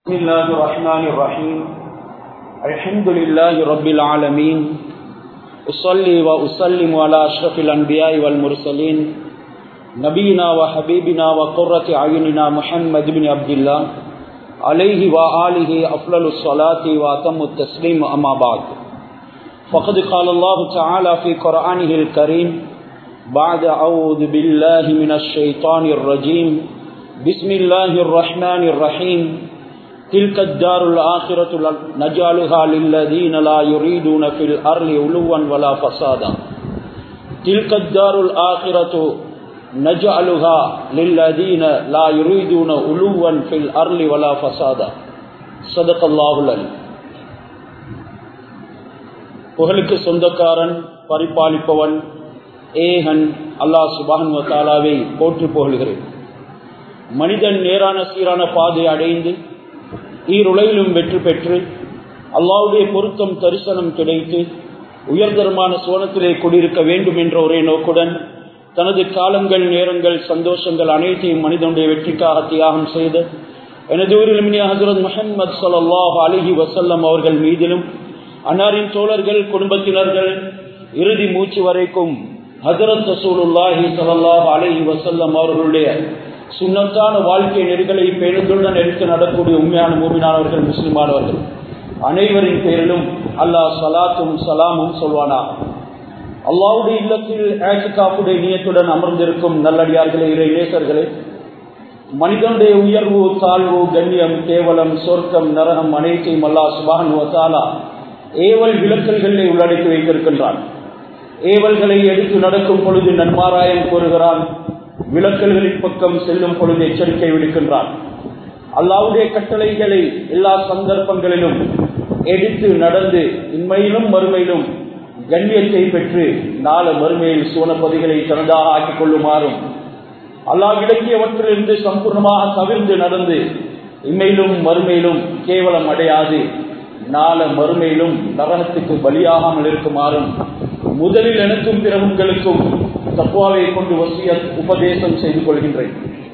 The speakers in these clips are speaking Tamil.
بسم الله الرحمن الرحيم الحمد لله رب العالمين أصلي وأسلم على أشرف الأنبياء والمرسلين نبينا وحبيبنا وقرة عيننا محمد بن عبد الله عليه وآله أفضل الصلاة وأتم التسليم أما بعد فقد قال الله تعالى في قرآنه الكريم بعد أعوذ بالله من الشيطان الرجيم بسم الله الرحمن الرحيم تلك الدار الآخرة نجعلها للذين لا يريدون في الأرض علوا ولا فسادا تلك الدار الآخرة نجعلها للذين لا يريدون علوا في الأرض ولا ஃபசாதா صدق الله العليم புகழுக்கு சொந்தக்காரன் பரிபாலிப்பவன் ஏகன் அல்லாஹ் சுபான் தாலாவை போற்றி புகழ்கிறேன் மனிதன் நேரான சீரான பாதை அடைந்து ஈருலையிலும் வெற்றி பெற்று அல்லாவுடைய பொருத்தம் தரிசனம் கிடைத்து உயர்தரமான சோனத்திலே குடியிருக்க வேண்டும் என்ற ஒரே நோக்குடன் தனது காலங்கள் நேரங்கள் சந்தோஷங்கள் அனைத்தையும் மனிதனுடைய வெற்றிக்காக தியாகம் செய்து எனது ஊரில் ஹசரத் முஹம்மது சல்லாஹ் அலிஹி வசல்லம் அவர்கள் மீதிலும் அன்னாரின் தோழர்கள் குடும்பத்தினர்கள் இறுதி மூச்சு வரைக்கும் ஹசரத் ரசூலுல்லாஹி சல்லாஹ் அலிஹி வசல்லம் அவர்களுடைய சுண்ணத்தான வாழ்க்கை நெறிகளை பேருந்துடன் எடுத்து நடக்கூடிய உண்மையான மூமினானவர்கள் முஸ்லிமானவர்கள் அனைவரின் பேரிலும் அல்லாஹ் சலாத்தும் சலாமும் சொல்வானா அல்லாவுடைய இல்லத்தில் ஆட்சிக்காப்புடைய நீயத்துடன் அமர்ந்திருக்கும் நல்லடியார்களே இறை நேசர்களே மனிதனுடைய உயர்வு தாழ்வு கண்ணியம் கேவலம் சொர்க்கம் நரகம் அனைத்தையும் அல்லாஹ் சுபான் தாலா ஏவல் விளக்கல்களை உள்ளடக்கி வைத்திருக்கின்றான் ஏவல்களை எடுத்து நடக்கும் பொழுது நன்மாராயம் கூறுகிறான் விளக்கல்களின் பக்கம் செல்லும் பொழுது எச்சரிக்கை விடுக்கின்றான் அல்லாவுடைய கட்டளைகளை எல்லா சந்தர்ப்பங்களிலும் எடுத்து நடந்து இன்மையிலும் மறுமையிலும் கண்ணியத்தை பெற்று நாள மறுமையில் சுவனப்பதிகளை தனதாக ஆக்கிக் கொள்ளுமாறும் அல்லா விளக்கியவற்றிலிருந்து சம்பூர்ணமாக தவிர்ந்து நடந்து இம்மையிலும் மறுமையிலும் கேவலம் அடையாது நாள மறுமையிலும் நரகத்துக்கு பலியாகாமல் இருக்குமாறும் முதலில் எனக்கும் பிற உங்களுக்கும் தப்புவாவை கொண்டு வசிய உபதேசம் செய்து கொள்கின்றேன்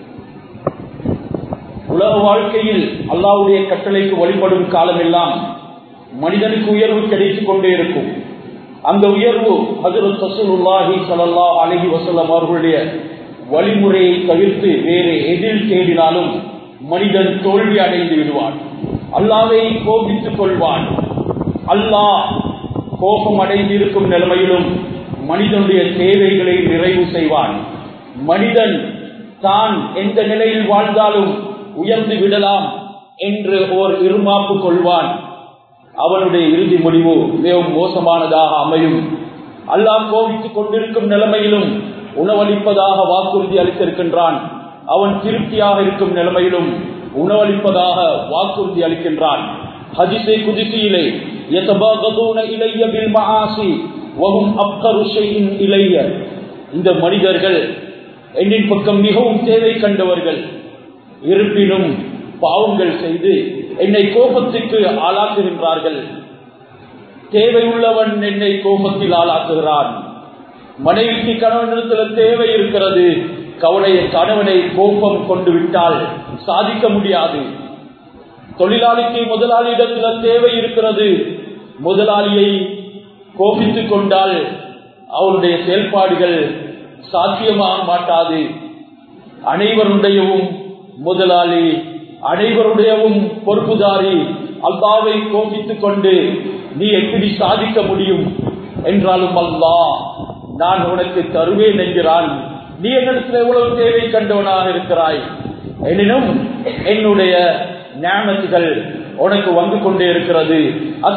உலக வாழ்க்கையில் அல்லாவுடைய கட்டளைக்கு வழிபடும் காலமெல்லாம் மனிதனுக்கு உயர்வு கிடைத்துக் கொண்டே இருக்கும் அந்த உயர்வு ஹசரத் சசூலுல்லாஹி சலல்லா அலஹி வசல்லம் அவர்களுடைய வழிமுறையை தவிர்த்து வேறு எதில் தேடினாலும் மனிதன் தோல்வி அடைந்து விடுவான் அல்லாவை கோபித்துக் கொள்வான் அல்லாஹ் கோபம் அடைந்திருக்கும் நிலைமையிலும் மனிதனுடைய தேவைகளை நிறைவு செய்வான் மனிதன் தான் எந்த நிலையில் வாழ்ந்தாலும் உயர்ந்து விடலாம் என்று ஓர் இருமாப்பு கொள்வான் அவனுடைய இறுதி முடிவு மிகவும் மோசமானதாக அமையும் அல்லாஹ் கோபித்துக் கொண்டிருக்கும் நிலைமையிலும் உணவளிப்பதாக வாக்குறுதி அளித்திருக்கின்றான் அவன் திருப்தியாக இருக்கும் நிலைமையிலும் உணவளிப்பதாக வாக்குறுதி அளிக்கின்றான் ஹதிசை குதிசியிலே இளைய பில் மகாசி வகும் அப்கருஷையின் இளைய இந்த மனிதர்கள் என்னின் பக்கம் மிகவும் தேவை கண்டவர்கள் இருப்பினும் பாவங்கள் செய்து என்னை கோபத்துக்கு ஆளாக்குகின்றார்கள் தேவை உள்ளவன் என்னை கோபத்தில் ஆளாக்குகிறான் மனைவிக்கு கணவனிடத்தில் தேவை இருக்கிறது கவலைய கணவனை கோபம் கொண்டு விட்டால் சாதிக்க முடியாது தொழிலாளிக்கு முதலாளியிடத்தில் தேவை இருக்கிறது முதலாளியை கோபித்துக் கொண்டால் அவருடைய செயல்பாடுகள் சாத்தியமாக மாட்டாது அனைவருடையவும் முதலாளி அனைவருடையவும் பொறுப்புதாரி அல்லாவை கோபித்துக் கொண்டு நீ எப்படி சாதிக்க முடியும் என்றாலும் அல்லா நான் உனக்கு தருவேன் என்கிறான் நீ என்னிடத்தில் எவ்வளவு தேவை கண்டவனாக இருக்கிறாய் எனினும் என்னுடைய ஞானத்துகள் உனக்கு வந்து கொண்டே இருக்கிறது அந்த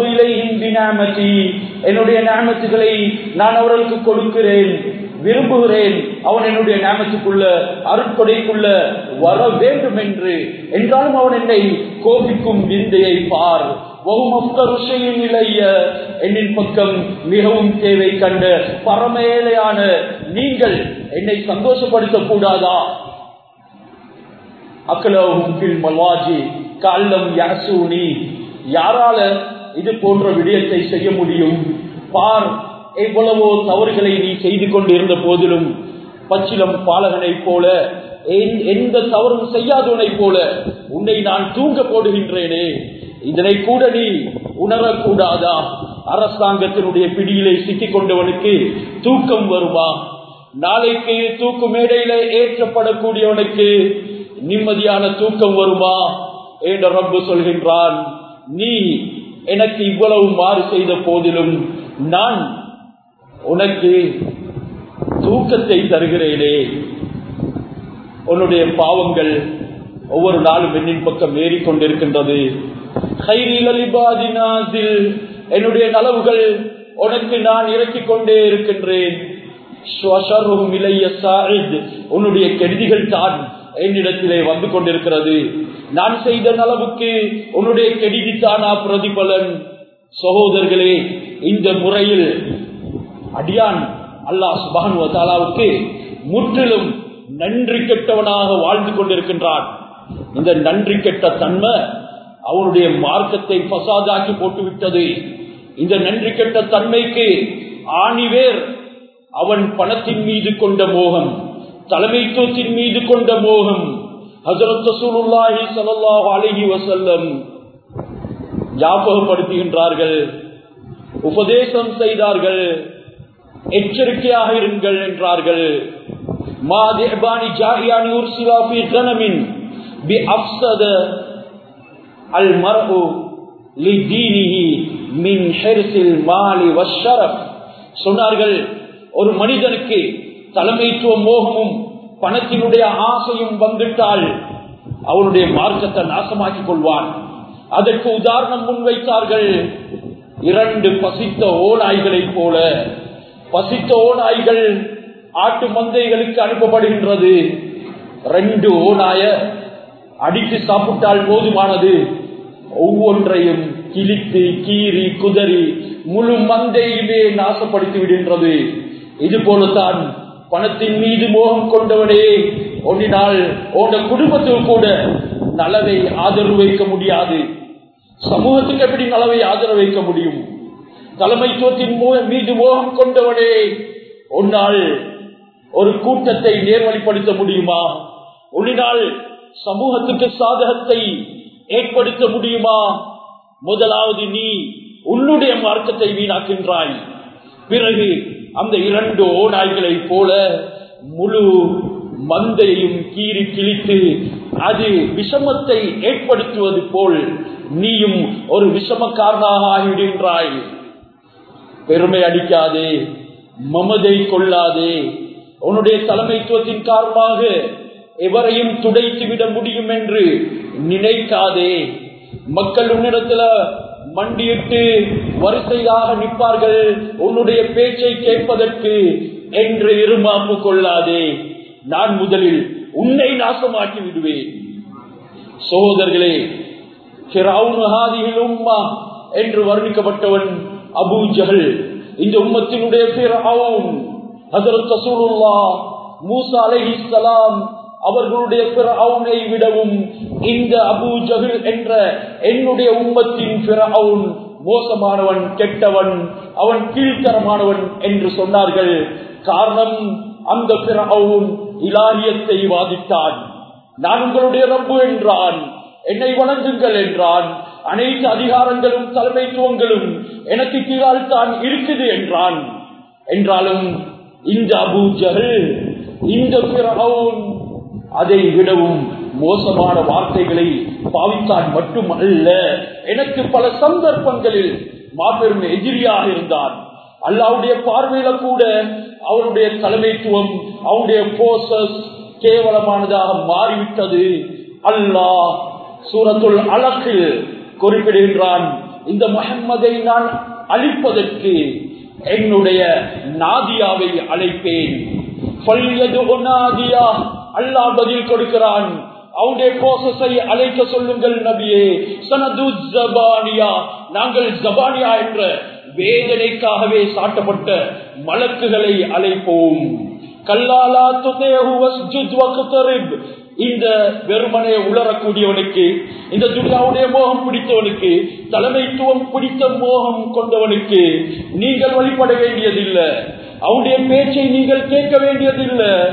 என்னுடைய ஞானத்துகளை நான் அவர்களுக்கு கொடுக்கிறேன் விரும்புகிறேன் அவன் என்னுடைய ஞாபகத்துக்குள்ள அருட்கொடைக்குள்ள வர வேண்டும் என்று என்றாலும் அவன் என்னை கோபிக்கும் விந்தையை பார் என்னின் பக்கம் மிகவும் தேவை கண்ட பரமேலையான நீங்கள் என்னை சந்தோஷப்படுத்த கூடாதா யாரால இது போன்ற விடயத்தை செய்ய முடியும் பார் எவ்வளவோ தவறுகளை நீ செய்து கொண்டு இருந்த போதிலும் பச்சிலம் பாலகனை போல எந்த- எந்த தவறும் செய்யாதவனை போல உன்னை நான் தூங்க போடுகின்றேனே இதனை கூட நீ உணரக்கூடாதா அரசாங்கத்தினுடைய பிடியிலே சிக்கிக் கொண்டவனுக்கு தூக்கம் வருமா நாளைக்கு தூக்கு மேடையில ஏற்றப்படக்கூடியவனுக்கு நிம்மதியான தூக்கம் வருமா என்ற ரப்பு சொல்கின்றான் நீ எனக்கு இவ்வளவு மாறு செய்த போதிலும் நான் உனக்கு தூக்கத்தை தருகிறேனே உன்னுடைய பாவங்கள் ஒவ்வொரு நாளும் என்னின் பக்கம் ஏறிக்கொண்டிருக்கின்றது கைரில் அலிபாதி நாசில் என்னுடைய நலவுகள் உனக்கு நான் இறக்கிக் கொண்டே இருக்கின்றேன் ஸ்வஷருஹும் இலைய சாயித். உன்னுடைய கெடுதிகள் தான் என்னிடத்திலே வந்து கொண்டிருக்கிறது நான் செய்த நலவுக்கு உன்னுடைய கெடுதி தானா பிரதிபலன் சகோதரர்களே இந்த முறையில் அடியான் அல்லாஹ் சுபானு தாலாவுக்கு முற்றிலும் நன்றி கெட்டவனாக வாழ்ந்து கொண்டிருக்கின்றான் இந்த நன்றி கெட்ட தன்மை அவனுடைய மார்க்கத்தை பசாதாக்கி போட்டுவிட்டது இந்த நன்றி கெட்ட தன்மைக்கு ஆணிவேர் அவன் பணத்தின் மீது கொண்ட மோகம் தலைமைத்துவத்தின் மீது கொண்ட மோகம் ஹசரத் ரசூலுல்லாஹி ஸல்லல்லாஹு அலைஹி வஸல்லம் ஞாபகப்படுத்துகின்றார்கள் உபதேசம் செய்தார்கள் எச்சரிக்கையாக இருங்கள் என்றார்கள் மாதிபானி ஜாஹியானி உர்சிலா ஃபீ கனமின் பி அஃஸத அல் மர்உ லிதீனிஹி மின் ஹிர்ஸில் மாலி வஷ்ஷரஃப் சொன்னார்கள் ஒரு மனிதனுக்கு தலைமைத்துவ மோகமும் பணத்தினுடைய ஆசையும் வந்துட்டால் அவனுடைய மார்க்கத்தை நாசமாக்கிக் கொள்வான் அதற்கு உதாரணம் முன்வைத்தார்கள் இரண்டு பசித்த ஓநாய்களைப் போல பசித்த ஓநாய்கள் ஆட்டு மந்தைகளுக்கு அனுப்பப்படுகின்றது ரெண்டு ஓநாய அடித்து சாப்பிட்டால் போதுமானது ஒவ்வொன்றையும் கிழித்து கீறி குதறி முழு மந்தையுமே நாசப்படுத்தி விடுகின்றது இது போலத்தான் பணத்தின் மீது மோகம் கொண்டவனே ஒன்றினால் உன் குடும்பத்தில் கூட நலவை ஆதரவு வைக்க முடியாது சமூகத்துக்கு எப்படி நலவை ஆதரவு வைக்க முடியும் தலைமைத்துவத்தின் மோ- மீது மோகம் கொண்டவனே உன்னால் ஒரு கூட்டத்தை நேர்வழிப்படுத்த முடியுமா உன்னால் சமூகத்துக்கு சாதகத்தை ஏற்படுத்த முடியுமா முதலாவது நீ உன்னுடைய மார்க்கத்தை வீணாக்கின்றாய் பிறகு அந்த இரண்டு ஓநாய்களை போல முழு மந்தையும் கீறி கிழித்து அது விஷமத்தை ஏற்படுத்துவது போல் நீயும் ஒரு விஷமக்காரனாக ஆகிவிடுகின்றாய் பெருமை அடிக்காதே மமதை கொள்ளாதே உன்னுடைய தலைமைத்துவத்தின் காரணமாக எவரையும் துடைத்து விட முடியும் என்று நினைக்காதே மக்கள் உன்னிடத்துல மண்டியிட்டு வரிசையாக நிற்பார்கள் உன்னுடைய பேச்சை கேட்பதற்கு என்று இருமாப்பு கொள்ளாதே நான் முதலில் உன்னை நாசமாக்கி விடுவேன் சகோதரர்களே ஃபிரௌன் ஹாதிஹில் உம்மா என்று வர்ணிக்கப்பட்டவன் அபூ ஜஹல் இந்த உம்மத்தினுடைய ஃபிரௌன் ஹஜரத் ரசூலுல்லாஹ் மூசா அலைஹிஸ்ஸலாம் அவர்களுடைய ஃபிரௌனை விடவும் இந்த அபூ ஜஹல் என்ற என்னுடைய உம்மத்தின் ஃபிரௌன் மோசமானவன் கெட்டவன் அவன் கீழ்த்தரமானவன் என்று சொன்னார்கள் காரணம் அந்த ஃபிரௌன் இலாரியத்தை வாதித்தான் நான் உங்களுடைய ரப்பு என்றான் என்னை வணங்குங்கள் என்றான் அனைத்து அதிகாரங்களும் தலைமைத்துவங்களும் எனக்கு கீழால் தான் இருக்குது என்றான் என்றாலும் இந்த அபூ ஜஹல் இந்த ஃபிரௌன் அதை விடவும் மோசமான வார்த்தைகளை பாவித்தான் மட்டுமல்ல எனக்கு பல சந்தர்ப்பங்களில் மாபெரும் எதிரியாக இருந்தான் அல்லாவுடைய பார்வையில கூட அவருடைய தலைமைத்துவம் அவருடைய போசஸ் கேவலமானதாக மாறிவிட்டது அல்லாஹ் சூரத்துல் அலக்கில் குறிப்பிடுகின்றான் இந்த முகம்மதை நான் அழிப்பதற்கு என்னுடைய நாதியாவை அழைப்பேன் ஃபல்யதுஉ நாதியா அல்லாஹ் பதில் கொடுக்கிறான் அவருடைய கோசஸை அழைக்க சொல்லுங்கள் நபியே சனது ஜபானியா நாங்கள் ஜபானியா என்ற வேதனைக்காகவே சாட்டப்பட்ட மலக்குகளை அழைப்போம் கல்லாலா துதேஹு வஸ்ஜுத் வக்தரிப் இந்த வெறுமனே உளரக்கூடியவனுக்கு இந்த துனியாவுடைய மோகம் பிடித்தவனுக்கு தலைமைத்துவம் பிடித்த மோகம் கொண்டவனுக்கு நீங்கள் வழிபட வேண்டியதில்லை அவனுடைய பேச்சை நீங்கள் கேட்க வேண்டியதில்லை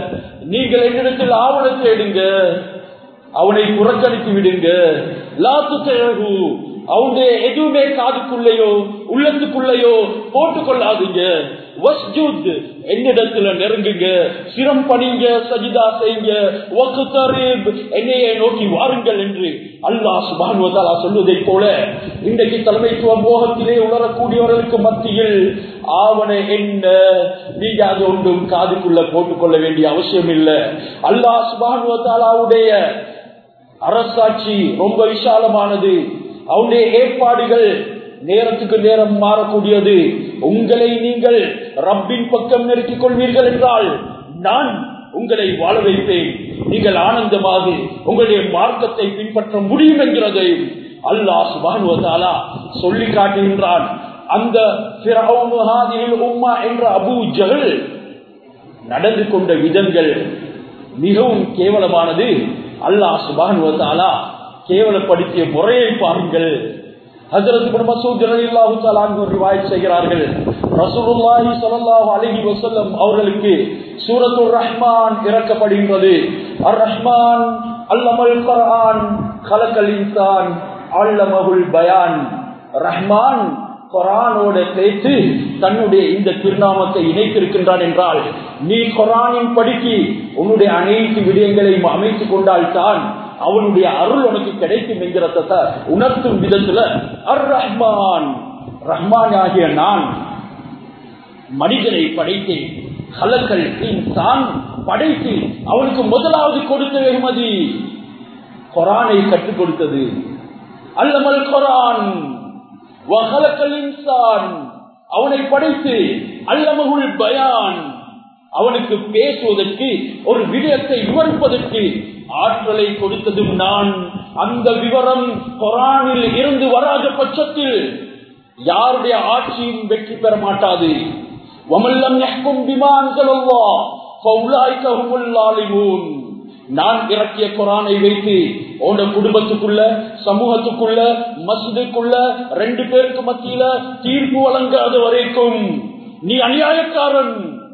நீங்கள் என்னிடத்தில் ஆவணத்தை எடுங்க அவனை புறக்கணித்து விடுங்க லாத்து திழகு அவனுடைய எதுவுமே காதுக்குள்ளேயோ உள்ளத்துக்குள்ளேயோ போட்டுக் கொள்ளாதீங்க வஸ்ஜூத் என்னிடத்துல நெருங்குங்க சிரம் பணிங்க சஜிதா செய்யுங்க வக்குத்தரீப் என்னையே நோக்கி வாருங்கள் என்று அல்லாஹ் சுபானுவதாலா சொல்வதை போல இன்றைக்கு தலைமைத்துவ மோகத்திலே உணரக்கூடியவர்களுக்கு மத்தியில் ஆவண என்ன நீங்க அது ஒன்றும் காதுக்குள்ள போட்டுக்கொள்ள வேண்டிய அவசியம் இல்லை அல்லாஹ் சுபானுவதாலாவுடைய அரசாட்சி ரொம்ப விசாலமானது அவனுடைய ஏற்பாடுகள் நேரத்துக்கு நேரம் மாறக்கூடியது உங்களை நீங்கள் ரப்பின் பக்கம் நெருக்கிக் கொள்வீர்கள் என்றால் நான் உங்களை வாழ வைப்பேன் நீங்கள் ஆனந்தமாக உங்களுடைய மார்க்கத்தை பின்பற்ற முடியும் என்கிறதை அல்லாஹ் சுபானுவதாலா சொல்லி காட்டுகின்றான் அந்த உம்மா என்ற அபு ஜகல் நடந்து கொண்ட விதங்கள் மிகவும் கேவலமானது அல்லாஹ் சுபானுவதாலா கேவலப்படுத்திய முறையை பாருங்கள் ஹஜரத் இப்னு மசூத் ரலியல்லாஹு தஆலா அன்ஹு ரிவாயத் செய்கிறார்கள் ரசூலுல்லாஹி ஸல்லல்லாஹு அலைஹி வஸல்லம் அவர்களுக்கு சூரத்துர் ரஹ்மான் இறக்கப்படுகின்றது அர் ரஹ்மான் அல்லமல் குர்ஆன் கலக்கல் இன்சான் அல்லமஹுல் பயான் ரஹ்மான் குரானோட சேர்த்து தன்னுடைய இந்த திருநாமத்தை இணைத்திருக்கின்றான் என்றால் நீ குரானின் படிக்கு உன்னுடைய அனைத்து விடயங்களையும் அமைத்துக் கொண்டால் தான் அவனுடைய அருள் உனக்கு கிடைக்கும் என்கிறத உணர்த்தும் விதத்துல அர் ரஹ்மான் ரஹ்மான் ஆகிய நான் மனிதனை படைத்தேன் கலக்கல் தான் படைத்து அவனுக்கு முதலாவது கொடுத்த வெகுமதி கொரானை கற்றுக் கொடுத்தது அல்லமல் கொரான் இன்சான் அவனை படைத்து அல்லமகுள் பயான் அவனுக்கு பேசுவதற்கு ஒரு விடயத்தை விவரிப்பதற்கு ஆற்றலை கொடுத்ததும் நான் அந்த விவரம் கொரானில் இருந்து வராத பட்சத்தில் யாருடைய ஆட்சியும் வெற்றி பெற மாட்டாது நான் இறக்கிய குரானை வைத்து உன்னோட குடும்பத்துக்குள்ள சமூகத்துக்குள்ள மசிதுக்குள்ள ரெண்டு பேருக்கு மத்தியில தீர்ப்பு வழங்காத வரைக்கும் நீ அநியாயக்காரன்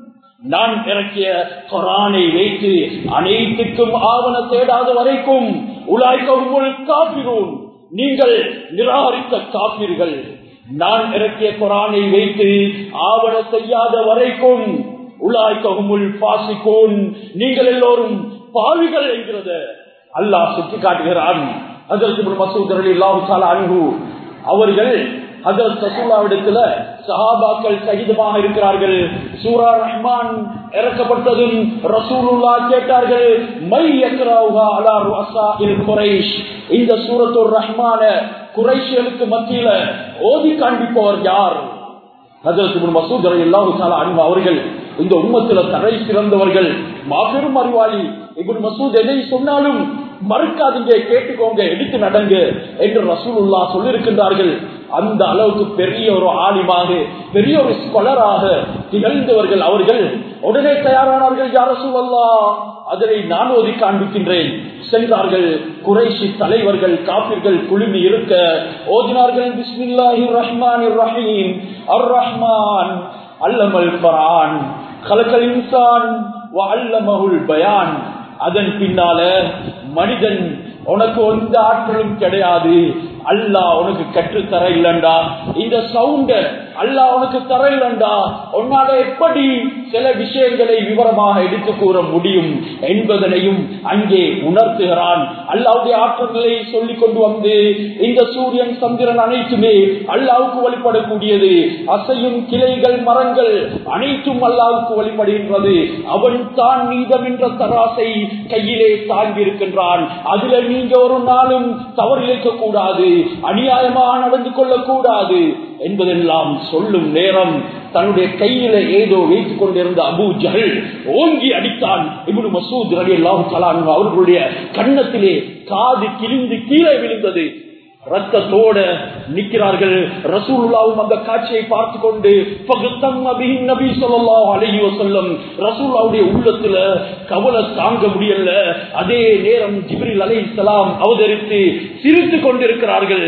நான் இறக்கிய குரானை வைத்து அனைத்துக்கும் ஆவண தேடாத வரைக்கும் உலாய்க்கவுள் காப்பிரோன் நீங்கள் நிராகரித்த காப்பீர்கள் நான் இறக்கிய குரானை வைத்து ஆவண செய்யாத வரைக்கும் உலாய்க்கவுள் பாசிக்கோன் நீங்கள் எல்லோரும் பாவிகள் என்கிறது அல்லாஹ் சுட்டி காட்டுகிறான் அதற்கு மசூதர்கள் இல்லாவிட்டால் அன்பு அவர்கள் அதர் சசூலாவிடத்துல சஹாபாக்கள் சகிதமாக இருக்கிறார்கள் சூரா ரஹ்மான் இறக்கப்பட்டதும் ரசூலுல்லா கேட்டார்கள் மை யக்ரவுஹா அலா ருஅஸாஇல் குரைஷ் இந்த சூரத்துர் ரஹ்மான குறைஷியலுக்கு மத்தியில ஓதி காண்பிப்பவர் யார் ஹஜரத் இப்னு மசூத் ரலியல்லாஹு தஆலா அன்ஹு அவர்கள் இந்த உம்மத்துல தரை சிறந்தவர்கள் மாபெரும் அறிவாளி இப்னு மசூத் எதை சொன்னாலும் மறுக்காதீங்க கேட்டுக்கோங்க எடுத்து நடங்க என்று ரசூலுல்லா சொல்லியிருக்கின்றார்கள் அந்த அளவுக்கு பெரிய ஒரு ஆலிமாக பெரிய ஒரு ஸ்கொலராக திகழ்ந்தவர்கள் அவர்கள் உடனே தயாரானார்கள் யார் ரசூலல்லா அதனை நான் ஓதி காண்பிக்கின்றேன் சென்றார்கள் குறைஷி தலைவர்கள் காப்பிர்கள் குழுமி இருக்க ஓதினார்கள் பிஸ்மில்லாஹி ரஹ்மான் ரஹீம் அர் ரஹ்மான் அல்லமல் பரான் கலக்கல் இன்சான் அல்லமகுல் பயான் அதன் பின்னால மனிதன் உனக்கு எந்த ஆற்றலும் கிடையாது அல்லா உனக்கு கற்று தர இல்லண்டா இந்த சவுண்ட அல்லா உனக்கு தர இல்லண்டா உன்னால எப்படி சில விஷயங்களை விவரமாக எடுத்து கூற முடியும் என்பதனையும் அங்கே உணர்த்துகிறான் அல்லாவுடைய ஆற்றல்களை சொல்லிக் கொண்டு வந்து இந்த சூரியன் சந்திரன் அனைத்துமே அல்லாவுக்கு வழிபடக்கூடியது அசையும் கிளைகள் மரங்கள் அனைத்தும் அல்லாவுக்கு வழிபடுகின்றது அவன் தான் நீதம் என்ற தராசை கையிலே தாங்கி இருக்கின்றான் அதுல நீங்க ஒரு நாளும் தவறிழைக்க கூடாது அநியாயமாக நடந்து கொள்ளக்கூடாது என்பதெல்லாம் சொல்லும் நேரம் தன்னுடைய கையில ஏதோ வைத்துக் கொண்டிருந்த அபு ஜஹல் ஓங்கி அடித்தான் இவனு மசூத் ரவி அல்லாஹு அவர்களுடைய கன்னத்திலே காது கிழிந்து கீழே விழுந்தது ரத்தத்தோட நிற்கிறார்கள் ரசூலுல்லாவும் அந்த காட்சியை பார்த்து கொண்டு நபி சொல்லலாம் அழகி வசல்லம் ரசூல்லாவுடைய உள்ளத்துல கவலை தாங்க முடியல அதே நேரம் ஜிப்ரில் அலை சலாம் அவதரித்து சிரித்து கொண்டிருக்கிறார்கள்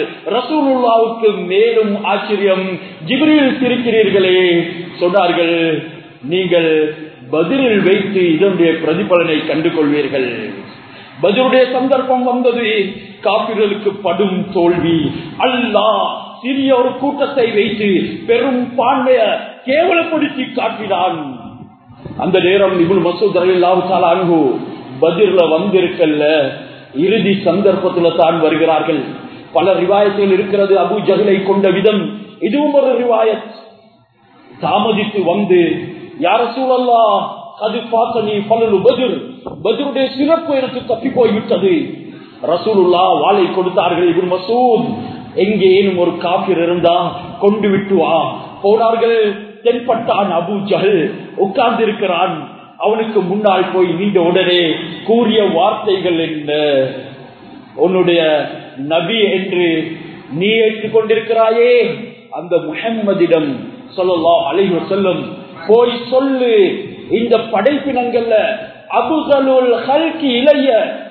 ரசூலுல்லாவுக்கு மேலும் ஆச்சரியம் ஜிப்ரில் சிரிக்கிறீர்களே சொன்னார்கள் நீங்கள் பதிலில் வைத்து இதனுடைய பிரதிபலனை கண்டு கொள்வீர்கள் பதிலுடைய சந்தர்ப்பம் வந்தது காப்பிர்களுக்கு படும் தோல்வி அல்லாஹ் சிறிய ஒரு கூட்டத்தை வைத்து பெரும் பான்மைய கேவலப்படுத்தி காட்டினான் அந்த நேரம் இவள் மசூத் அல்லாஹால அன்பு பதிர்ல வந்திருக்கல்ல இறுதி சந்தர்ப்பத்துல தான் வருகிறார்கள் பல ரிவாயத்தில் இருக்கிறது அபு ஜகலை கொண்ட விதம் இதுவும் ஒரு ரிவாயத் தாமதித்து வந்து யார சூழல்லா அது பார்த்த நீ பலனு பதில் பதிலுடைய சிறப்பு எனக்கு தப்பி போய்விட்டது ரசூலுல்லா வாளை கொடுத்தார்கள் இவன் மசூத் எங்கேனும் ஒரு காப்பிர் இருந்தா கொண்டு விட்டு வா போனார்கள் தென்பட்டான் அபு ஜஹல் உட்கார்ந்து இருக்கிறான் அவனுக்கு முன்னால் போய் நீண்ட உடனே கூறிய வார்த்தைகள் என்ன உன்னுடைய நபி என்று நீ ஏற்றுக்கொண்டிருக்கிறாயே அந்த முகம்மதிடம் சொல்லலாம் அலைவ செல்லும் போய் சொல்லு இந்த படைப்பினங்கள்ல அபுதலுல் ஹல்கி இளைய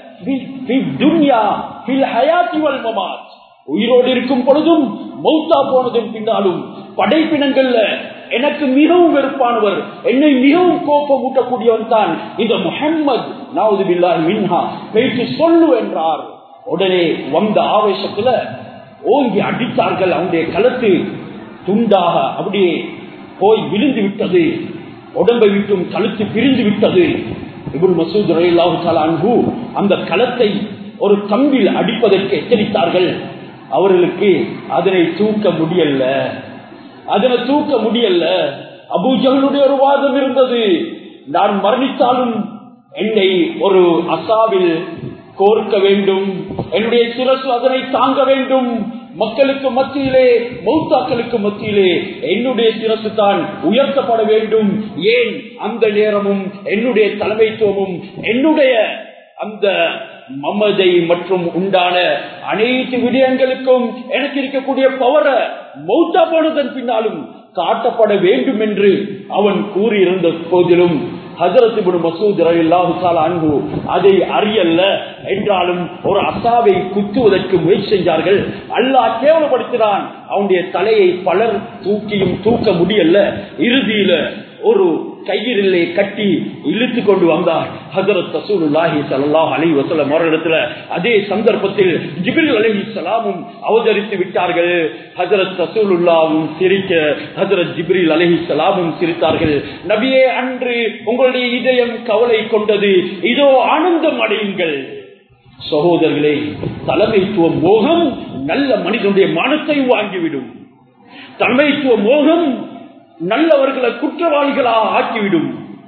உயிரோடு இருக்கும் பொழுதும் மௌத்தா போனதும் பின்னாலும் படைப்பினங்கள்ல எனக்கு மிகவும் வெறுப்பானவர் என்னை மிகவும் கோபம் ஊட்டக்கூடியவன் தான் இந்த முகம்மது நாவது பில்லாஹ் மின்ஹா பேச்சு சொல்லு என்றார் உடனே வந்த ஆவேசத்துல ஓங்கி அடித்தார்கள் அவனுடைய களத்து துண்டாக அப்படியே போய் விழுந்து விட்டது உடம்பை விட்டும் கழுத்து பிரிந்து விட்டது இபுல் மசூத் அன்பு அந்த களத்தை ஒரு கம்பில் அடிப்பதற்கு எச்சரித்தார்கள் அவர்களுக்கு அதனை தூக்க முடியல அதனை தூக்க முடியல அபூஜகளுடைய ஒரு வாதம் இருந்தது நான் மரணித்தாலும் என்னை ஒரு அசாவில் கோர்க்க வேண்டும் என்னுடைய சிரசு அதனை தாங்க வேண்டும் மக்களுக்கு மத்தியிலே மௌத்தாக்களுக்கு மத்தியிலே என்னுடைய சிரசு தான் உயர்த்தப்பட வேண்டும் ஏன் அந்த நேரமும் என்னுடைய தலைமைத்துவமும் என்னுடைய அந்த மமதை மற்றும் உண்டான அனைத்து விடயங்களுக்கும் எனக்கு இருக்கக்கூடிய பவரை மௌத்தா போனதன் பின்னாலும் காட்டப்பட வேண்டும் என்று அவன் கூறியிருந்த போதிலும் ஹசரத் மசூத் அன்பு அதை அறியல்ல என்றாலும் ஒரு அசாவை குத்துவதற்கு முயற்சி செஞ்சார்கள் அல்லாஹ் கேவலப்படுத்தினான் அவனுடைய தலையை பலர் தூக்கியும் தூக்க முடியல இறுதியில ஒரு கையிலே கட்டி இழுத்து கொண்டு வந்தார் ஹசரத் ரசூலுல்லாஹி ஸல்லல்லாஹு அலைஹி வஸல்லம் அவர்களிடத்துல அதே சந்தர்ப்பத்தில் ஜிப்ரீல் அலைஹிஸ்ஸலாமும் அவதரித்து விட்டார்கள் ஹசரத் ரசூலுல்லாவும் சிரிக்க ஹசரத் ஜிப்ரீல் அலைஹிஸ்ஸலாமும் சிரித்தார்கள் நபியே அன்று உங்களுடைய இதயம் கவலை கொண்டது இதோ ஆனந்தம் அடையுங்கள் சகோதரர்களே தலைமைத்துவ மோகம் நல்ல மனிதனுடைய மனத்தை வாங்கிவிடும் தலைமைத்துவ மோகம் நல்லவர்களை குற்றவாளிகளாக ஆக்கிவிடும்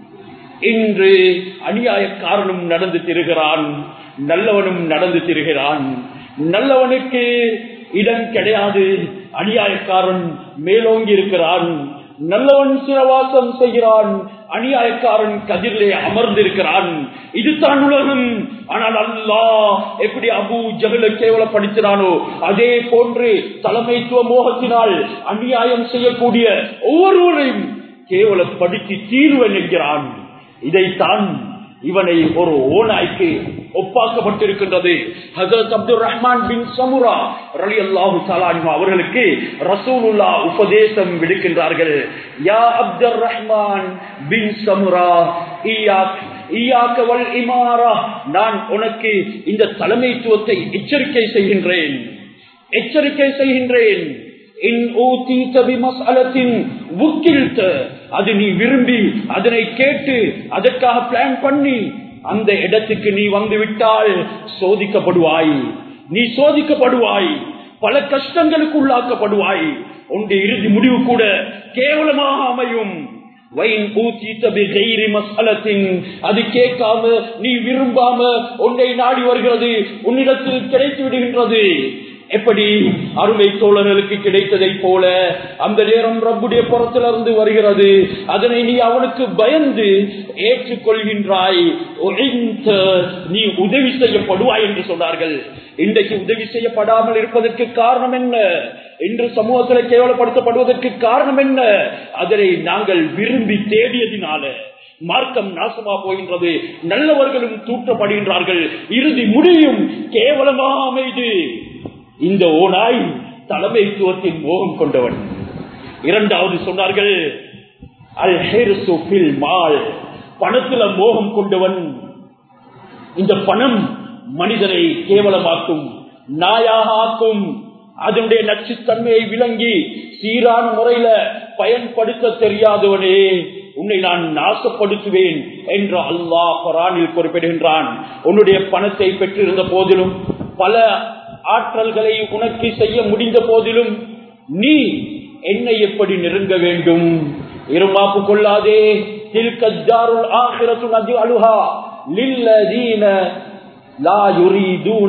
இன்று அநியாயக்காரனும் நடந்து திரிகிறான் நல்லவனும் நடந்து திரிகிறான் நல்லவனுக்கு இடம் கிடையாது அநியாயக்காரன் மேலோங்கி இருக்கிறான் நல்லவன் சிறவாசம் செய்கிறான் அநியாயக்காரன் கதிரிலே அமர்ந்திருக்கிறான் இதுதான் உலகம் ஆனால் அல்லா எப்படி அபு ஜகல கேவலப்படுத்தினானோ அதே போன்று தலைமைத்துவ மோகத்தினால் அநியாயம் செய்யக்கூடிய ஒவ்வொருவரையும் கேவலப்படுத்தி தீர்வன் என்கிறான் இதைத்தான் இவனை ஒரு ஓனாய்க்கு ஒப்பாக்கப்பட்டிருக்கின்றது ஹசரத் அப்துல் ரஹ்மான் பின் சமுரா ரலி அல்லாஹு சலான்மா அவர்களுக்கு ரசூலுல்லா உபதேசம் விடுக்கின்றார்கள் யா அப்துல் ரஹ்மான் பின் சமுரா இமாரா நான் உனக்கு இந்த தலைமைத்துவத்தை எச்சரிக்கை செய்கின்றேன் எச்சரிக்கை செய்கின்றேன் அது நீ விரும்பி அதனை கேட்டு அதற்காக பிளான் பண்ணி அந்த இடத்துக்கு நீ வந்து விட்டால் சோதிக்கப்படுவாய் நீ சோதிக்கப்படுவாய் பல கஷ்டங்களுக்கு உள்ளாக்கப்படுவாய் உன்னுடைய இறுதி முடிவு கூட கேவலமாக அமையும் அது கேட்காம நீ விரும்பாம உன்னை நாடி வருகிறது உன்னிடத்தில் கிடைத்து விடுகின்றது எப்படி அருமை தோழர்களுக்கு கிடைத்ததை போல அந்த நேரம் ரப்புடைய புறத்திலிருந்து வருகிறது அதனை நீ அவனுக்கு பயந்து ஏற்றுக்கொள்கின்றாய் நீ உதவி செய்யப்படுவாய் என்று சொன்னார்கள் இன்றைக்கு உதவி செய்யப்படாமல் இருப்பதற்கு காரணம் என்ன இன்று சமூகத்தில் கேவலப்படுத்தப்படுவதற்கு காரணம் என்ன அதனை நாங்கள் விரும்பி தேடியதினால மார்க்கம் நாசமா போகின்றது நல்லவர்களும் தூற்றப்படுகின்றார்கள் இறுதி முடியும் கேவலமாக அமைது இந்த ஓனாய் தலைமைத்துவத்தின் மோகம் கொண்டவன் இரண்டாவது சொன்னார்கள் அல் ஹிர்சு ஃபில் மால் பணத்துல மோகம் கொண்டவன் இந்த பணம் மனிதனை கேவலமாக்கும் நாயாக ஆக்கும் அதனுடைய நச்சுத்தன்மையை விளங்கி சீரான முறையில பயன்படுத்த தெரியாதவனே உன்னை நான் நாசப்படுத்துவேன் என்று அல்லாஹ் குரானில் குறிப்பிடுகின்றான் உன்னுடைய பணத்தை பெற்றிருந்த போதிலும் பல ஆற்றல்களை உனக்கு செய்ய முடிந்த போதிலும் நீ என்னை எப்படி நெருங்க வேண்டும் இருமாப்பு கொள்ளாதே தில்கஜாருல் ஆகிரத்து நதி அழுகா லில்லதீன லா யுரீதூன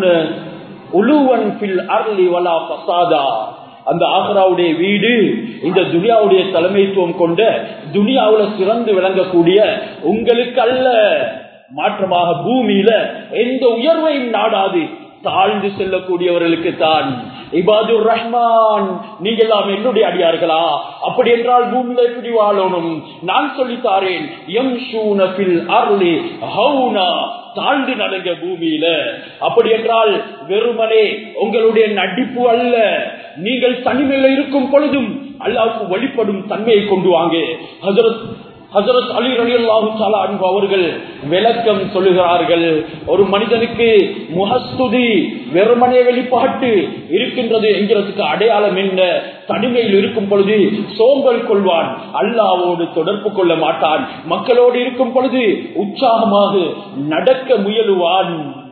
உலுவன் பில் அர்லி வலா பசாதா அந்த ஆக்ராவுடைய வீடு இந்த துனியாவுடைய தலைமைத்துவம் கொண்ட துனியாவுல சிறந்து விளங்கக்கூடிய உங்களுக்கு அல்ல மாற்றமாக பூமியில எந்த உயர்வையும் நாடாது தாழ்ந்து செல்லக்கூடியவர்களுக்கு தான் இபாதுர் ரஹ்மான் நீங்க எல்லாம் என்னுடைய அடியார்களா அப்படி என்றால் பூமியில எப்படி வாழணும் நான் சொல்லித்தாரேன் எம் ஷூனபில் அருளி ஹவுனா தாழ்ந்து நடங்க பூமியில அப்படி என்றால் வெறுமனே உங்களுடைய நடிப்பு அல்ல நீங்கள் தனிமையில இருக்கும் பொழுதும் அல்லாவுக்கு வழிபடும் தன்மையை கொண்டு வாங்க ஹசரத் ஹசரத் அலி அலி அல்லாஹு அவர்கள் விளக்கம் சொல்லுகிறார்கள் ஒரு மனிதனுக்கு முகஸ்துதி வெறுமனே வெளிப்பாட்டு இருக்கின்றது என்கிறதுக்கு அடையாளம் என்ன தனிமையில் இருக்கும் பொழுது சோம்பல் கொள்வான் அல்லாவோடு தொடர்பு கொள்ள மாட்டான் மக்களோடு இருக்கும் பொழுது உற்சாகமாக நடக்க முயலுவான்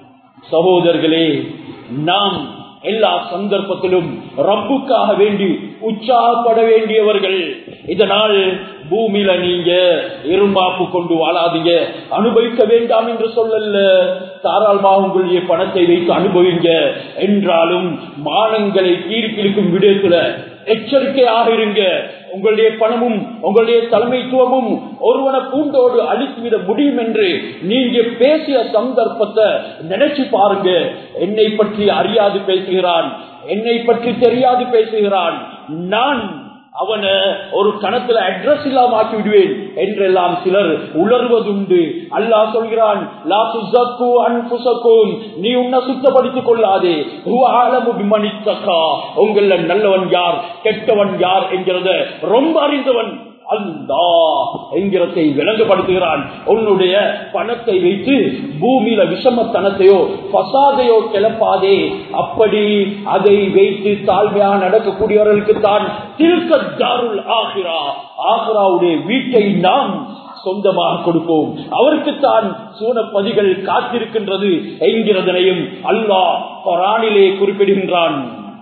சகோதரர்களே நாம் எல்லா சந்தர்ப்பத்திலும் ரப்புக்காக வேண்டி உற்சாகப்பட வேண்டியவர்கள் இதனால் பூமியில நீங்க இருமாப்பு கொண்டு வாழாதீங்க அனுபவிக்க வேண்டாம் என்று சொல்லல தாராளமாக உங்களுடைய பணத்தை வைத்து அனுபவிங்க என்றாலும் மானங்களை தீர்ப்பிருக்கும் விடயத்துல எச்சரிக்கையாக இருங்க உங்களுடைய பணமும் உங்களுடைய தலைமைத்துவமும் ஒருவனை பூண்டோடு அழித்துவிட முடியும் என்று நீங்க பேசிய சந்தர்ப்பத்தை நினைச்சு பாருங்க என்னை பற்றி அறியாது பேசுகிறான் என்னை பற்றி தெரியாது பேசுகிறான் நான் அவனை ஒரு கணத்துல அட்ரஸ் இல்லாம ஆக்கி விடுவேன் என்றெல்லாம் சிலர் உணர்வதுண்டு அல்லாஹ் சொல்கிறான் லா துஸக்கு அன்ஃபுஸக்கும் நீ உன்னை சுத்தப்படுத்திக் கொள்ளாதே ஹுவ ஆலமு பிமனித்தகா உங்கள நல்லவன் யார் கெட்டவன் யார் என்கிறத ரொம்ப அறிந்தவன் அல்லா என்கிறதை விளங்கப்படுத்துகிறான் உன்னுடைய பணத்தை வைத்து பூமியில விஷமத்தனத்தையோ பசாதையோ கிளப்பாதே அப்படி அதை வைத்து தாழ்மையாக நடக்கக்கூடியவர்களுக்கு தான் திருக்கத்தாருள் ஆகிறா ஆகிறாவுடைய வீட்டை நாம் சொந்தமாக கொடுப்போம் அவருக்குத்தான் சூனப்பதிகள் காத்திருக்கின்றது என்கிறதனையும் அல்லாஹ் கொரானிலே குறிப்பிடுகின்றான்